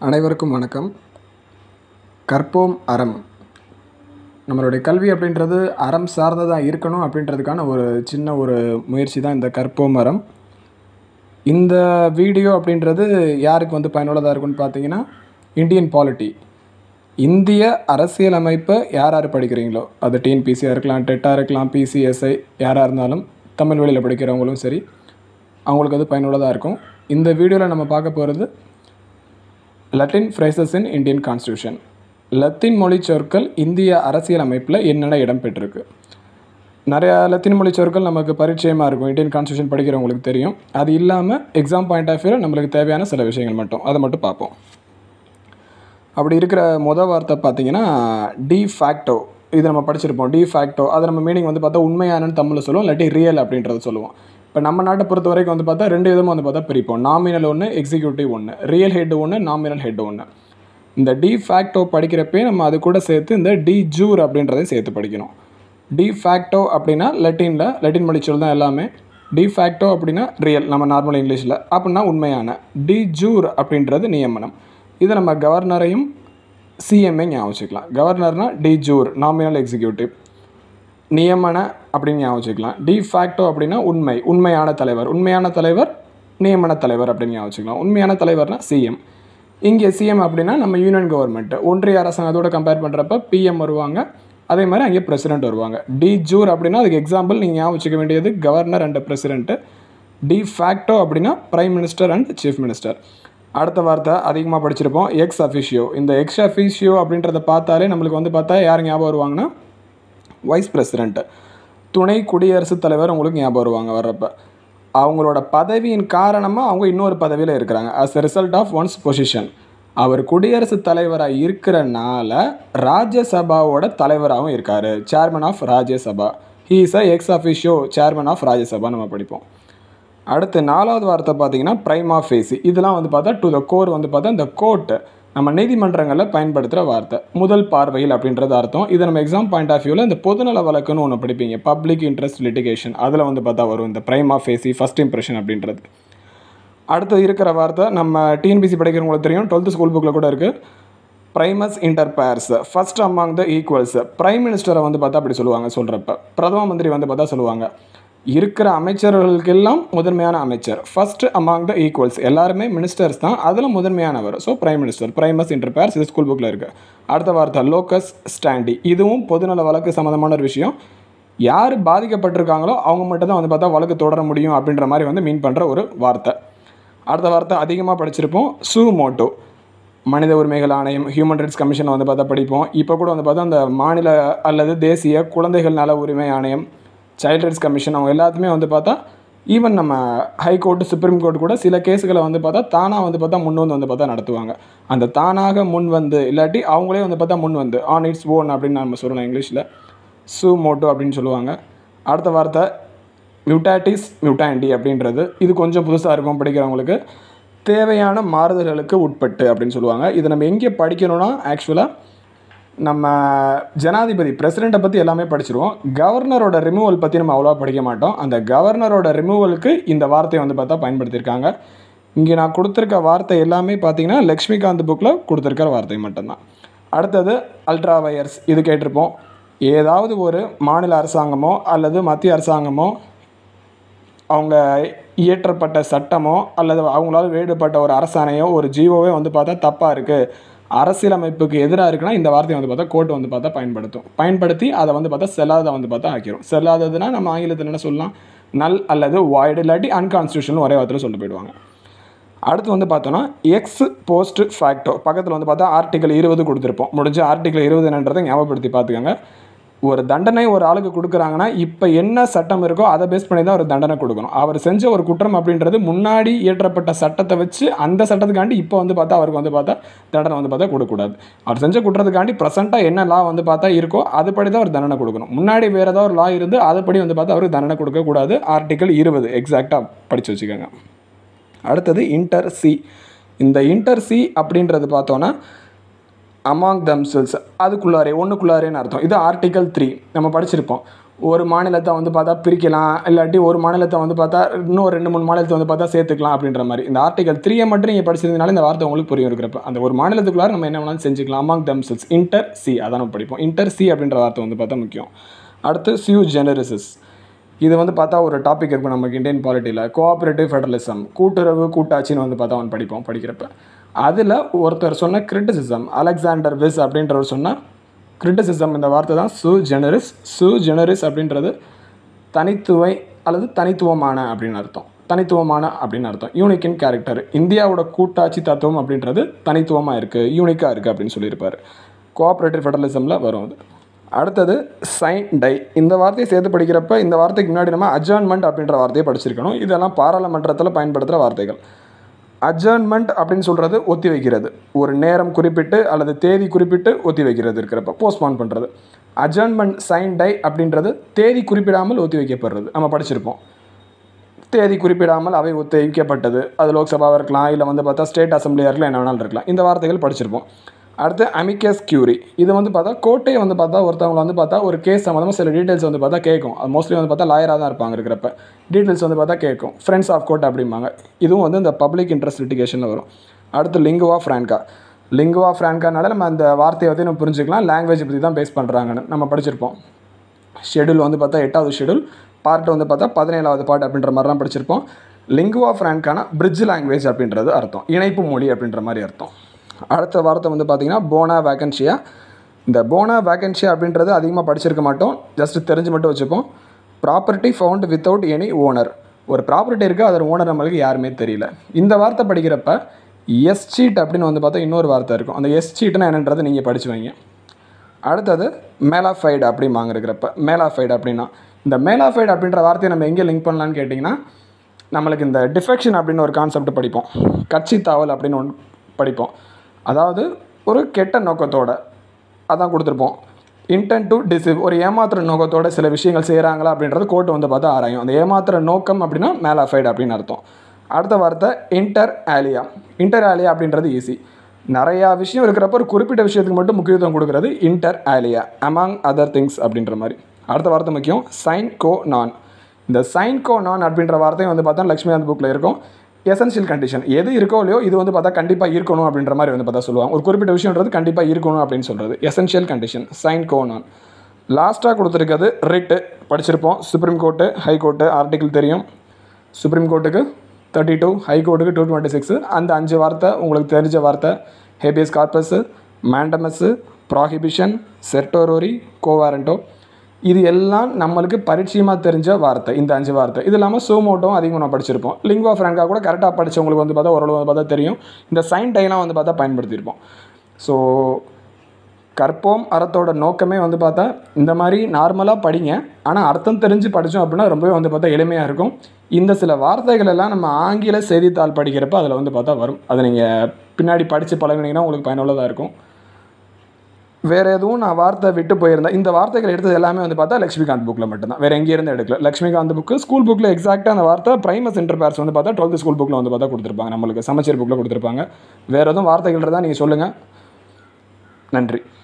அனைவருக்கும் வணக்கம் கற்போம் அறம் நம்மளுடைய கல்வி அப்படின்றது அறம் சார்ந்ததாக இருக்கணும் அப்படின்றதுக்கான ஒரு சின்ன ஒரு முயற்சி தான் இந்த கற்போம் அறம் இந்த வீடியோ அப்படின்றது யாருக்கு வந்து பயனுள்ளதாக இருக்கும்னு பார்த்தீங்கன்னா இந்தியன் பாலிட்டி இந்திய அரசியலமைப்பை யார் யார் படிக்கிறீங்களோ அது டிஎன்பிசியாக இருக்கலாம் டெட்டாக இருக்கலாம் பிசிஎஸ்ஐ யாராக இருந்தாலும் தமிழ் வழியில் படிக்கிறவங்களும் சரி அவங்களுக்கு அது பயனுள்ளதாக இருக்கும் இந்த வீடியோவில் நம்ம பார்க்க போகிறது Latin phrases in Indian constitution லத்தீன் மொழி சொற்கள் இந்திய அரசியல் அமைப்பில் என்னென்ன இடம் பெற்றிருக்கு நிறையா லத்தீன் மொழி சொற்கள் நமக்கு பரிச்சயமாக இருக்கும் இந்தியன் கான்ஸ்டியூஷன் படிக்கிறவங்களுக்கு தெரியும் அது இல்லாமல் எக்ஸாம் பாயிண்ட் ஆஃப் வியூவில் நம்மளுக்கு தேவையான சில விஷயங்கள் மட்டும் அதை மட்டும் பார்ப்போம் அப்படி இருக்கிற முத வார்த்தை பார்த்தீங்கன்னா டி ஃபேக்டோ இது நம்ம படிச்சிருப்போம் டி ஃபேக்டோ அது நம்ம மீனிங் வந்து பார்த்தா உண்மையானன்னு தமிழில் சொல்லுவோம் இல்லாட்டி ரியல் அப்படின்றத சொல்லுவோம் இப்போ நம்ம நாட்டை பொறுத்த வரைக்கும் வந்து பார்த்தா ரெண்டு விதமாக வந்து பார்த்தா பிரிப்போம் நாமினல் ஒன்று எக்ஸிக்யூட்டிவ் ஒன்று ரியல் ஹெட் ஒன்று நாமினல் ஹெட் ஒன்று இந்த டி ஃபேக்டோ படிக்கிறப்பே நம்ம அது கூட சேர்த்து இந்த டி ஜூர் அப்படின்றதையும் சேர்த்து படிக்கணும் டி ஃபேக்டோ அப்படின்னா லட்டினில் லட்டின் மொழி சொல் தான் எல்லாமே டி ஃபேக்டோ அப்படின்னா ரியல் நம்ம நார்மல் இங்கிலீஷில் அப்படின்னா உண்மையான டி ஜூர் அப்படின்றது நியமனம் இது நம்ம கவர்னரையும் சிஎம்ஐ ஞாபகம் வச்சுக்கலாம் கவர்னர்னா டி ஜூர் நாமினல் எக்ஸிக்யூட்டிவ் நியமன அப்படின்னு ஞாபகம் வச்சுக்கலாம் டி ஃபேக்டோ அப்படின்னா உண்மை உண்மையான தலைவர் உண்மையான தலைவர் நியமன தலைவர் அப்படின்னு ஞாபகம் வச்சுக்கலாம் உண்மையான தலைவர்னா சிஎம் இங்கே சிஎம் அப்படின்னா நம்ம யூனியன் கவர்மெண்ட் ஒன்றிய அரசாங்கத்தோட கம்பேர் பண்ணுறப்ப பிஎம் வருவாங்க அதே மாதிரி அங்கே பிரசிடென்ட் வருவாங்க டி ஜூர் அப்படின்னா அதுக்கு எக்ஸாம்பிள் நீங்கள் ஞாபகம் வச்சுக்க வேண்டியது governor and president de facto அப்படின்னா prime minister and chief minister அடுத்த வார்த்தை அதிகமாக படிச்சிருப்போம் எக்ஸ் அஃபிஷியோ இந்த எக்ஸ் அஃபிஷியோ அப்படின்றத பார்த்தாலே நம்மளுக்கு வந்து பார்த்தா யார் ஞாபகம் வருவாங்கன்னா வைஸ் பிரசிடென்ட்டு துணை குடியரசுத் தலைவர் உங்களுக்கு ஞாபகம் வருவாங்க வர்றப்ப அவங்களோட பதவியின் காரணமாக அவங்க இன்னொரு பதவியில் இருக்கிறாங்க as a result of one's position அவர் குடியரசுத் தலைவராக இருக்கிறனால ராஜ்யசபாவோட தலைவராகவும் இருக்கார் chairman of Rajya Sabha he is a ex officio chairman of Rajya Sabha நம்ம படிப்போம் அடுத்து நாலாவது வார்த்தை பார்த்தீங்கன்னா பிரைமா ஃபேசி இதெல்லாம் வந்து பார்த்தா டு த கோர் வந்து பார்த்தா இந்த கோர்ட்டு நம்ம நீதிமன்றங்களில் பயன்படுத்துகிற வார்த்தை முதல் பார்வையில் அப்படின்றது அர்த்தம் இது நம்ம எக்ஸாம் பாயிண்ட் ஆஃப் வியூவில் இந்த பொதுநல வழக்குன்னு ஒன்று படிப்பீங்க பப்ளிக் இன்ட்ரெஸ்ட் லிட்டிகேஷன் அதில் வந்து பார்த்தா வரும் இந்த பிரைமா ஃபேசி ஃபஸ்ட் இம்ப்ரெஷன் அப்படின்றது அடுத்து இருக்கிற வார்த்தை நம்ம டிஎன்பிசி படிக்கிறவங்களுக்கு தெரியும் டுவெல்த்து ஸ்கூல் புக்கில் கூட இருக்குது primus inter pares first among the equals prime மினிஸ்டரை வந்து பார்த்தா அப்படி சொல்லுவாங்க சொல்கிறப்ப பிரதம மந்திரி வந்து பார்த்தா சொல்லுவாங்க இருக்கிற அமைச்சர்களுக்கெல்லாம் முதன்மையான அமைச்சர் ஃபர்ஸ்ட் அமாங் த ஈக்குவல்ஸ் எல்லாருமே மினிஸ்டர்ஸ் தான் அதில் முதன்மையானவர் so prime minister primus inter pares இது ஸ்கூல் புக்கில் இருக்குது அடுத்த வார்த்தை லோக்கஸ் ஸ்டாண்டி இதுவும் பொதுநல வழக்கு சம்மந்தமான ஒரு விஷயம் யார் பாதிக்கப்பட்டிருக்காங்களோ அவங்க மட்டும் தான் வந்து பார்த்தா வழக்கு தொடர முடியும் அப்படின்ற மாதிரி வந்து மீன் பண்ணுற ஒரு வார்த்தை அடுத்த வார்த்தை அதிகமாக படிச்சிருப்போம் சூ மோட்டோ மனித உரிமைகள் ஆணையம் ஹியூமன் ரைட்ஸ் கமிஷனை வந்து பார்த்தா படிப்போம் இப்போ கூட வந்து பார்த்தா அந்த மாநில அல்லது தேசிய குழந்தைகள் நல உரிமை ஆணையம் சைல்ட் ரைட்ஸ் கமிஷன் அவங்க எல்லாத்துமே வந்து பார்த்தா ஈவன் நம்ம ஹை கோர்ட்டு சுப்ரீம் கோர்ட் கூட சில கேஸுகளை வந்து பார்த்தா தானாக வந்து பார்த்தா முன் வந்து வந்து பார்த்தா நடத்துவாங்க அந்த தானாக முன் வந்து இல்லாட்டி அவங்களே வந்து பார்த்தா முன் வந்து ஆன் இட்ஸ் ஓன் அப்படின்னு நம்ம சொல்லலாம் இங்கிலீஷில் சூ மோட்டோ அப்படின்னு சொல்லுவாங்க அடுத்த வார்த்தை மியூட்டாட்டிஸ் மியூட்டாண்டி அப்படின்றது இது கொஞ்சம் புதுசாக இருக்கும் படிக்கிறவங்களுக்கு தேவையான மாறுதல்களுக்கு உட்பட்டு அப்படின்னு சொல்லுவாங்க இதை நம்ம எங்கே படிக்கணும்னா ஆக்சுவலாக நம்ம ஜனாதிபதி பிரசிடெண்ட்டை பற்றி எல்லாமே படிச்சிருவோம் கவர்னரோட ரிமூவல் பற்றி நம்ம அவ்வளோவா படிக்க மாட்டோம் அந்த கவர்னரோட ரிமூவலுக்கு இந்த வார்த்தையை வந்து பார்த்தா பயன்படுத்தியிருக்காங்க இங்கே நான் கொடுத்துருக்க வார்த்தை எல்லாமே பார்த்தீங்கன்னா லக்ஷ்மிகாந்த் புக்கில் கொடுத்துருக்கிற வார்த்தை மட்டும்தான் அடுத்தது அல்ட்ரா வயர்ஸ் இது கேட்டிருப்போம் ஏதாவது ஒரு மாநில அரசாங்கமோ அல்லது மத்திய அரசாங்கமோ அவங்க இயற்றப்பட்ட சட்டமோ அல்லது அவங்களால வெளியிடப்பட்ட ஒரு அரசாணையோ ஒரு ஜீவோவே வந்து பார்த்தா தப்பாக இருக்குது அரசியலமைப்புக்கு எதிராக இருக்குன்னா இந்த வார்த்தையை வந்து பார்த்தா கோர்ட் வந்து பார்த்தா பயன்படுத்தும் பயன்படுத்தி அதை வந்து பார்த்தா செல்லாத வந்து பார்த்தா ஆக்கிரும் செல்லாததுன்னா நம்ம ஆங்கிலத்தில் என்ன சொல்லலாம் நல் அல்லது வாய்டு இல்லாட்டி அன்கான்ஸ்டியூஷன் ஒரே வார்த்தையில் சொல்லிட்டு போயிடுவாங்க அடுத்து வந்து பார்த்தோன்னா எக்ஸ் போஸ்ட் ஃபேக்டோ பக்கத்தில் வந்து பார்த்தா ஆர்டிகல் இருபது கொடுத்துருப்போம் முடிஞ்ச ஆர்டிகல் இருபது என்னன்றதை ஞாபகப்படுத்தி பார்த்துக்கோங்க ஒரு தண்டனை ஒரு ஆளுக்கு கொடுக்குறாங்கன்னா இப்போ என்ன சட்டம் இருக்கோ அதை பேஸ் பண்ணி தான் ஒரு தண்டனை கொடுக்கணும் அவர் செஞ்ச ஒரு குற்றம் அப்படின்றது முன்னாடி இயற்றப்பட்ட சட்டத்தை வச்சு அந்த சட்டத்துக்காண்டி இப்போ வந்து பார்த்தா அவருக்கு வந்து பார்த்தா தண்டனை வந்து பார்த்தா கொடுக்கக்கூடாது அவர் செஞ்ச குற்றத்துக்காண்டி ப்ரெசென்ட்டாக என்ன லா வந்து பார்த்தா இருக்கோ அதுபடி தான் அவர் தண்டனை கொடுக்கணும் முன்னாடி வேறு ஏதாவது ஒரு லா இருந்து அதுபடி வந்து பார்த்தா அவருக்கு தண்டனை கொடுக்கக்கூடாது ஆர்டிகல் இருபது எக்ஸாக்டாக படித்து வச்சுக்கோங்க அடுத்தது இன்டர் சி இந்த இன்டர் சி அப்படின்றது பார்த்தோன்னா அமாங் தம்செல்ஸ் அதுக்குள்ளாரே ஒன்றுக்குள்ளாரேன்னு அர்த்தம் இது ஆர்டிகல் த்ரீ நம்ம படிச்சிருப்போம் ஒரு மாநிலத்தை வந்து பார்த்தா பிரிக்கலாம் இல்லாட்டி ஒரு மாநிலத்தை வந்து பார்த்தா இன்னும் ஒரு ரெண்டு மூணு மாநிலத்தை வந்து பார்த்தா சேர்த்துக்கலாம் அப்படின்ற மாதிரி இந்த ஆர்டிகல் த்ரீயை மட்டும் நீங்கள் படிச்சிருந்தனால இந்த வார்த்தை உங்களுக்கு புரியும் இருக்கிறப்ப அந்த ஒரு மாநிலத்துக்குள்ளார நம்ம என்ன வேணாலும் செஞ்சுக்கலாம் அமாங் தம்செல்ஸ் இன்டர் சி அதான் நம்ம படிப்போம் இன்டர் சி அப்படின்ற வார்த்தை வந்து பார்த்தா முக்கியம் அடுத்து சியூ ஜெனரிசஸ் இது வந்து பார்த்தா ஒரு டாபிக் இருக்கும் நமக்கு இந்தியன் பாலிட்டியில் கோஆப்ரேட்டிவ் ஃபெடரலிசம் கூட்டுறவு கூட்டாட்சின்னு வந்து பார்த்தா அவன் படிப்போம் படிக்கிறப்ப அதில் ஒருத்தர் சொன்ன கிரிட்டிசிசம் அலெக்சாண்டர் விஸ் அப்படின்றவர் சொன்ன கிரிட்டிசிசம் இந்த வார்த்தை தான் சு ஜெனரிஸ் சு ஜெனரிஸ் அப்படின்றது தனித்துவை அல்லது தனித்துவமான அப்படின்னு அர்த்தம் தனித்துவமான அப்படின்னு அர்த்தம் யூனிக் இன் கேரக்டர் இந்தியாவோட கூட்டாட்சி தத்துவம் அப்படின்றது தனித்துவமாக இருக்குது யூனிக்காக இருக்குது அப்படின்னு சொல்லியிருப்பார் கோஆப்ரேட்டிவ் ஃபெடரலிசமில் வரும் அது அடுத்தது சைன் டை இந்த வார்த்தையை சேர்த்து படிக்கிறப்ப இந்த வார்த்தைக்கு முன்னாடி நம்ம அட்ஜர்ன்மெண்ட் அப்படின்ற வார்த்தையை படிச்சிருக்கணும் இதெல்லாம் பாராளுமன்றத்தில் பயன்படுத்துகிற வார்த்தைகள் அட்ஜர்ன்மெண்ட் அப்படின்னு சொல்கிறது ஒத்தி வைக்கிறது ஒரு நேரம் குறிப்பிட்டு அல்லது தேதி குறிப்பிட்டு ஒத்தி வைக்கிறது இருக்கிறப்ப போஸ்ட்போன் பண்ணுறது அட்ஜர்ன்மெண்ட் சைன் டை அப்படின்றது தேதி குறிப்பிடாமல் ஒத்தி வைக்கப்படுறது நம்ம படிச்சிருப்போம் தேதி குறிப்பிடாமல் அவை ஒத்தி வைக்கப்பட்டது அது லோக்சபாவாக இருக்கலாம் இல்லை வந்து பார்த்தா ஸ்டேட் அசம்பிளியாக இருக்கலாம் என்ன வேணாலும் இருக்கலாம் இந்த வார்த்தைகள் படிச்சிருப்போம் அடுத்து அமிக்கஸ் கியூரி இது வந்து பார்த்தா கோர்ட்டே வந்து பார்த்தா ஒருத்தவங்க வந்து பார்த்தா ஒரு கேஸ் சம்மந்தமாக சில டீட்டெயில்ஸ் வந்து பார்த்தா கேட்கும் அது மோஸ்ட்லி வந்து பார்த்தா லாயராக தான் இருப்பாங்க இருக்கிறப்ப டீட்டெயில்ஸ் வந்து பார்த்தா கேட்கும் ஃப்ரெண்ட்ஸ் ஆஃப் கோர்ட் அப்படிம்பாங்க இதுவும் வந்து இந்த பப்ளிக் இன்ட்ரெஸ்ட் லிட்டிகேஷனில் வரும் அடுத்து லிங்குவா ஃப்ரான்கா லிங்குவா ஃப்ரான்கானால நம்ம அந்த வார்த்தையை பற்றி நம்ம புரிஞ்சுக்கலாம் லாங்குவேஜ் பற்றி தான் பேஸ் பண்ணுறாங்கன்னு நம்ம படிச்சிருப்போம் ஷெடியூல் வந்து பார்த்தா எட்டாவது ஷெடியூல் பார்ட் வந்து பார்த்தா பதினேழாவது பார்ட் அப்படின்ற மாதிரிலாம் படிச்சிருப்போம் லிங்குவா ஃப்ரான்கான பிரிட்ஜ் லாங்குவேஜ் அப்படின்றது அர்த்தம் இணைப்பு மொழி அப்படின்ற மாதிரி அர்த்தம் அடுத்த வார்த்தை வந்து பார்த்திங்கன்னா போனா வேகன்ஷியா இந்த போனா வேகன்ஷியா அப்படின்றது அதிகமாக படிச்சிருக்க மாட்டோம் ஜஸ்ட் தெரிஞ்சு மட்டும் வச்சுப்போம் property found without any owner ஒரு ப்ராப்பர்ட்டி இருக்குது அதோட ஓனர் நம்மளுக்கு யாருமே தெரியல இந்த வார்த்தை படிக்கிறப்ப எஸ் சீட் அப்படின்னு வந்து பார்த்தா இன்னொரு வார்த்தை இருக்கும் அந்த எஸ் சீட்னா என்னன்றதை நீங்கள் படிச்சு வைங்க அடுத்தது மேலாஃபைடு அப்படிம்பாங்க இருக்கிறப்ப மேலாஃபைடு அப்படின்னா இந்த மேலாஃபைடு அப்படின்ற வார்த்தையை நம்ம எங்கே லிங்க் பண்ணலான்னு கேட்டிங்கன்னா நம்மளுக்கு இந்த டிஃபெக்ஷன் அப்படின்னு ஒரு கான்செப்ட் படிப்போம் கட்சி தாவல் அப்படின்னு ஒன்று படிப்போம் அதாவது ஒரு கெட்ட நோக்கத்தோட அதான் கொடுத்துருப்போம் இன்டென்ட் டு டிசீவ் ஒரு ஏமாத்துற நோக்கத்தோட சில விஷயங்கள் செய்கிறாங்களா அப்படின்றது கோர்ட்டு வந்து பார்த்தா ஆராயும் அந்த ஏமாத்துற நோக்கம் அப்படின்னா மேலாஃபைடு அப்படின்னு அர்த்தம் அடுத்த வார்த்தை இன்டர் ஆலியா இன்டர் ஆலியா அப்படின்றது ஈஸி நிறையா விஷயம் இருக்கிறப்ப ஒரு குறிப்பிட்ட விஷயத்துக்கு மட்டும் முக்கியத்துவம் கொடுக்குறது inter alia among other things அப்படின்ற மாதிரி அடுத்த வார்த்தை முக்கியம் சைன் கோ நான் இந்த சைன் கோ நான் அப்படின்ற வார்த்தையும் வந்து பார்த்தா லக்ஷ்மிகாந்த் புக்கில் இருக்கும் எசென்ஷியல் கண்டிஷன் எது இருக்கோ இல்லையோ இது வந்து பார்த்தா கண்டிப்பாக இருக்கணும் அப்படின்ற மாதிரி வந்து பார்த்தா சொல்லுவாங்க ஒரு குறிப்பிட்ட விஷயம்ன்றது கண்டிப்பாக இருக்கணும் அப்படின்னு சொல்கிறது எசென்ஷியல் கண்டிஷன் சைன் கோ நான் லாஸ்ட்டாக கொடுத்துருக்கிறது ரிட்டு படிச்சிருப்போம் supreme court high court article தெரியும் சுப்ரீம் கோர்ட்டுக்கு தேர்ட்டி டூ ஹை கோர்ட்டுக்கு டூ டுவெண்ட்டி சிக்ஸு அந்த அஞ்சு வார்த்தை உங்களுக்கு தெரிஞ்ச வார்த்தை habeas corpus mandamus prohibition certiorari quo warranto இது எல்லாம் நம்மளுக்கு பரிச்சயமாக தெரிஞ்ச வார்த்தை இந்த அஞ்சு வார்த்தை இது இல்லாமல் சோமோட்டோவும் அதிகமாக நான் படிச்சிருப்போம் லிங்குவா ஃப்ராங்கா கூட கரெக்டாக படித்தவங்களுக்கு வந்து பார்த்தா ஓரளவு வந்து பார்த்தா தெரியும் இந்த சைன் டைலாம் வந்து பார்த்தா பயன்படுத்தியிருப்போம் ஸோ கற்போம் அறத்தோட நோக்கமே வந்து பார்த்தா இந்த மாதிரி நார்மலாக படிங்க ஆனால் அர்த்தம் தெரிஞ்சு படித்தோம் அப்படின்னா ரொம்பவே வந்து பார்த்தா எளிமையாக இருக்கும் இந்த சில வார்த்தைகள் எல்லாம் நம்ம ஆங்கில செய்தித்தாள் படிக்கிறப்ப அதில் வந்து பார்த்தா வரும் அதை நீங்கள் பின்னாடி படித்து பழகுனீங்கன்னா உங்களுக்கு பயனுள்ளதாக இருக்கும் வேறு எதுவும் நான் வார்த்தை விட்டு போயிருந்தேன் இந்த வார்த்தைகள் எடுத்தது எல்லாமே வந்து பார்த்தா லக்ஷ்மிகாந்த் புக்கில் மட்டும்தான் வேறு எங்கேருந்து எடுக்கல லக்ஷ்மிகாந்த் புக்கு ஸ்கூல் புக்கில் எக்ஸாக்டாக அந்த வார்த்தை பிரைமஸ் இன்டர் பேர்ஸ் வந்து பார்த்தா டுவெல்த் ஸ்கூல் புக்கில் வந்து பார்த்தா கொடுத்துருப்பாங்க நம்மளுக்கு சமச்சீர் புக்கில் கொடுத்துருப்பாங்க வேறு எதுவும் வார்த்தைகள் தான் நீங்கள் சொல்லுங்கள் நன்றி